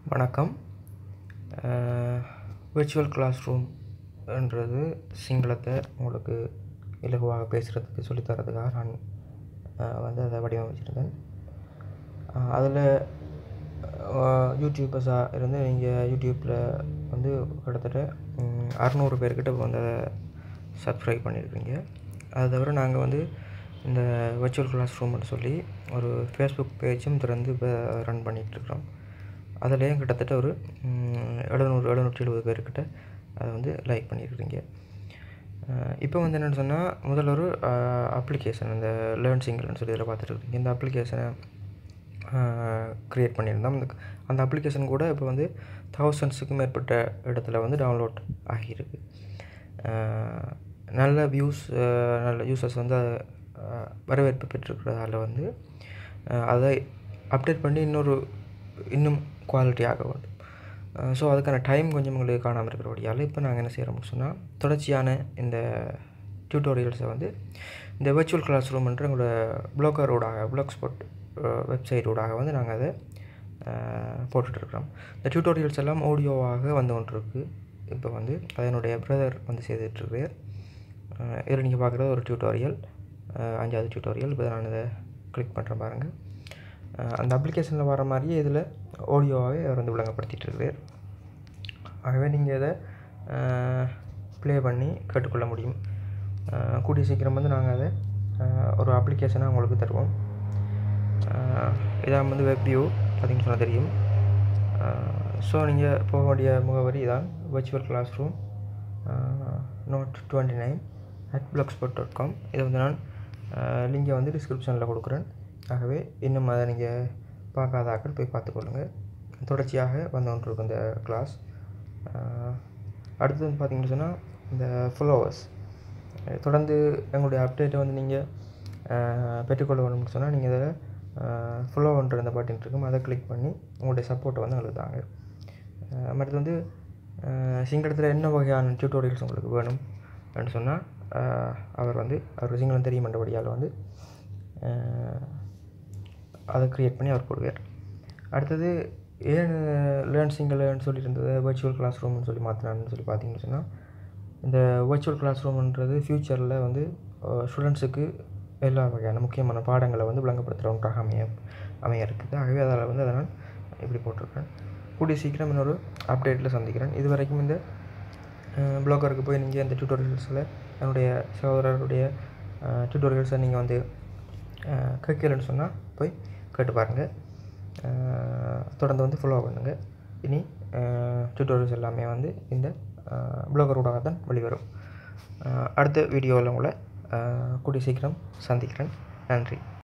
வணக்கம் virtual class ரூம்ன்றது சிங்களத்தை உங்களுக்கு இலகுவாக பேசுகிறதுக்கு சொல்லித் தர்றதுக்காக நான் வந்து அதை வடிவமைச்சிருந்தேன் அதில் யூடியூபர்ஸாக இருந்து நீங்கள் யூடியூப்பில் வந்து கிட்டத்தட்ட அறநூறு பேர்கிட்ட வந்து அதை சப்ஸ்கிரைப் பண்ணியிருக்கீங்க அது தவிர நாங்கள் வந்து இந்த விர்ச்சுவல் கிளாஸ் ரூம்னு சொல்லி ஒரு ஃபேஸ்புக் பேஜும் திறந்து இப்போ ரன் பண்ணிகிட்ருக்குறோம் அதுலேயும் கிட்டத்தட்ட ஒரு எழுநூறு எழுநூற்றி எழுபது பேர்கிட்ட அதை வந்து லைக் பண்ணியிருக்கிறீங்க இப்போ வந்து என்னென்னு சொன்னால் முதல்ல ஒரு அப்ளிகேஷன் இந்த லேர்ன் சிங்கிள்னு சொல்லி இதில் பார்த்துட்ருக்கீங்க இந்த அப்ளிகேஷனை க்ரியேட் பண்ணியிருந்தோம் அந்த அந்த அப்ளிகேஷன் கூட இப்போ வந்து தௌசண்ட்ஸுக்கும் மேற்பட்ட இடத்துல வந்து டவுன்லோட் ஆகியிருக்கு நல்ல வியூஸ் நல்ல யூசர்ஸ் வந்து வரவேற்பு பெற்றிருக்கிறதால வந்து அதை அப்டேட் பண்ணி இன்னொரு இன்னும் குவாலிட்டி ஆக வேண்டும் ஸோ அதுக்கான டைம் கொஞ்சம் உங்களுக்கு காணாமல் இருக்கிறபடியால் இப்போ நாங்கள் என்ன செய்கிறோம்னு சொன்னால் தொடர்ச்சியான இந்த டியூட்டோரியல்ஸை வந்து இந்த விர்ச்சுவல் கிளாஸ் ரூம்ன்ற எங்களோட ப்ளோக்கர் ஊடாக ப்ளாக் ஸ்பாட் வெப்சைட் ஊடாக வந்து நாங்கள் அதை போட்டுட்ருக்குறோம் இந்த டியூட்டோரியல்ஸ் எல்லாம் ஆடியோவாக வந்து கொண்டிருக்கு இப்போ வந்து அதனுடைய பிரதர் வந்து செய்துட்ருக்கார் இதில் நீங்கள் பார்க்குறது ஒரு டியூட்டோரியல் அஞ்சாவது டியூட்டோரியல் இப்போ நான் இதை கிளிக் பண்ணுறேன் பாருங்கள் அந்த அப்ளிகேஷனில் வர மாதிரியே இதில் ஆடியோவாகவே அவர் வந்து விளங்கப்படுத்திகிட்ருக்கார் ஆகவே நீங்கள் இதை ப்ளே பண்ணி கேட்டுக்கொள்ள முடியும் கூடிய சீக்கிரம் வந்து நாங்கள் அதை ஒரு அப்ளிகேஷனாக உங்களுக்கு தருவோம் இதான் வந்து வெப் வியூ பார்த்திங்கன்னு சொன்னால் தெரியும் ஸோ நீங்கள் போக வேண்டிய முகவரி தான் virtual classroom note twenty nine at blogspot dot com இதை வந்து நான் லிங்கை வந்து டிஸ்கிரிப்ஷனில் கொடுக்குறேன் ஆகவே இன்னும் அதை நீங்கள் பார்க்காதாக்கள் போய் பார்த்துக்கொள்ளுங்கள் தொடர்ச்சியாக வந்து கொண்டிருக்கும் இந்த கிளாஸ் அடுத்து வந்து பார்த்திங்கன்னு சொன்னால் இந்த ஃபாலோவர்ஸ் தொடர்ந்து எங்களுடைய அப்டேட்டை வந்து நீங்கள் பெற்றுக்கொள்ள வேணும்னு சொன்னால் நீங்கள் இதில் ஃபாலோன்ற இந்த பட்டன் இருக்கும் அதை கிளிக் பண்ணி உங்களுடைய சப்போர்ட்டை வந்து எங்களுக்கு தாங்க மற்றது வந்து சிங்களத்தில் என்ன வகையான டியூட்டோரியல்ஸ் உங்களுக்கு வேணும் அப்படின்னு சொன்னால் அவர் வந்து அவர் சிங்களம் தெரியுமன்றபடியால் வந்து அதை க்ரியேட் பண்ணி அவர் போடுவார் அடுத்தது ஏன் லேர்ன் சிங்கிள்னு சொல்லியிருந்தது வர்ச்சுவல் கிளாஸ் ரூம்னு சொல்லி மாற்றினான்னு சொல்லி பார்த்தீங்கன்னு சொன்னால் இந்த வர்ச்சுவல் கிளாஸ் ரூம்ன்றது ஃப்யூச்சரில் வந்து ஸ்டூடெண்ட்ஸுக்கு எல்லா வகையான முக்கியமான பாடங்களை வந்து விளங்கப்படுத்துகிற ஒன்றாக அமைய அமைய இருக்குது ஆகவே அதில் வந்து அதை நான் இப்படி போட்டிருக்கேன் கூடிய சீக்கிரம் இன்னொரு அப்டேட்டில் சந்திக்கிறேன் இது வரைக்கும் இந்த ப்ளாகருக்கு போய் நீங்கள் இந்த டியூட்டோரியல்ஸில் என்னுடைய சகோதரருடைய டியூட்டோரியல்ஸை நீங்கள் வந்து கேட்கலன்னு சொன்னால் போய் கேட்டு பாருங்கள் தொடர்ந்து வந்து ஃபாலோ பண்ணுங்கள் இனி டியூட்டோரியல்ஸ் எல்லாமே வந்து இந்த ப்ளாகரோடாக தான் வெளிவரும் அடுத்த வீடியோவில் உங்களை கூடிய சீக்கிரம் சந்திக்கிறேன் நன்றி